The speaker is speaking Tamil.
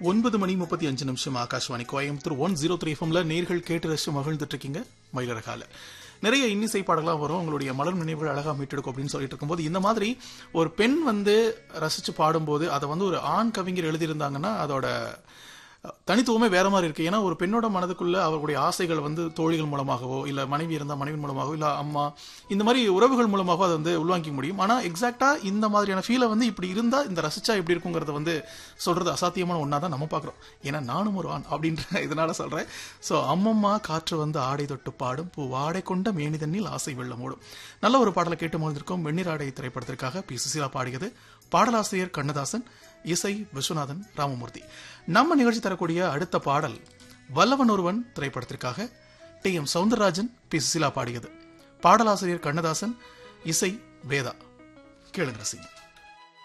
ஒன்பது மணி முப்பத்தி அஞ்சு நிமிஷம் Akashvani Coimbatore one zero three எஃப்எம்ல நேர்கள் கேட்டு ரசிச்சு மகிழ்ந்துட்டு இருக்கீங்க மயிலரகால நிறைய இன்னிசை பாடலாம் வரும் உங்களுடைய மலர் நினைவுகள் அழகா மீட்டெடுக்கும் அப்படின்னு சொல்லிட்டு இருக்கும்போது இந்த மாதிரி ஒரு பெண் வந்து ரசிச்சு பாடும்போது அதை வந்து ஒரு ஆண் கவிஞர் எழுதியிருந்தாங்கன்னா அதோட தனித்துவமே வேற மாதிரி இருக்கு ஏன்னா ஒரு பெண்ணோட மனதுக்குள்ள அவர்களுடைய ஆசைகள் வந்து தோழிகள் மூலமாகவோ இல்ல மனைவி இருந்தா மனைவி மூலமாகவோ இல்ல அம்மா இந்த மாதிரி உறவுகள் மூலமாகவோ அதை வந்து உள்வாங்கிக்க முடியும் ஆனா எக்ஸாக்டா இந்த மாதிரியான ஃபீலை வந்து இப்படி இருந்தா இந்த ரசிச்சா எப்படி இருக்குங்கிறத வந்து சொல்றது அசாத்தியமான ஒன்னா தான் நம்ம பாக்குறோம் ஏன்னா நானும் ஒரு ஆண் அப்படின்ற இதனால சொல்றேன் சோ அம்மம்மா காற்று வந்து ஆடை தொட்டு பாடும் பூ வாடை கொண்ட மேனிதண்ணில் ஆசை வெள்ளம் ஓடும் நல்ல ஒரு பாடலை கேட்டு மகிழ்ந்திருக்கோம் வெண்ணிராடை திரைப்படத்திற்காக பி சுசீலா பாடியது பாடலாசிரியர் கண்ணதாசன் இசை விஸ்வநாதன் ராமமூர்த்தி நம்ம நிகழ்ச்சி தரக்கூடிய அடுத்த பாடல் வல்லவன் ஒருவன் திரைப்படத்திற்காக T M Soundararajan P Susheela பாடியது பாடலாசிரியர் கண்ணதாசன் இசை வேதா கேளுங்க ரசிங்க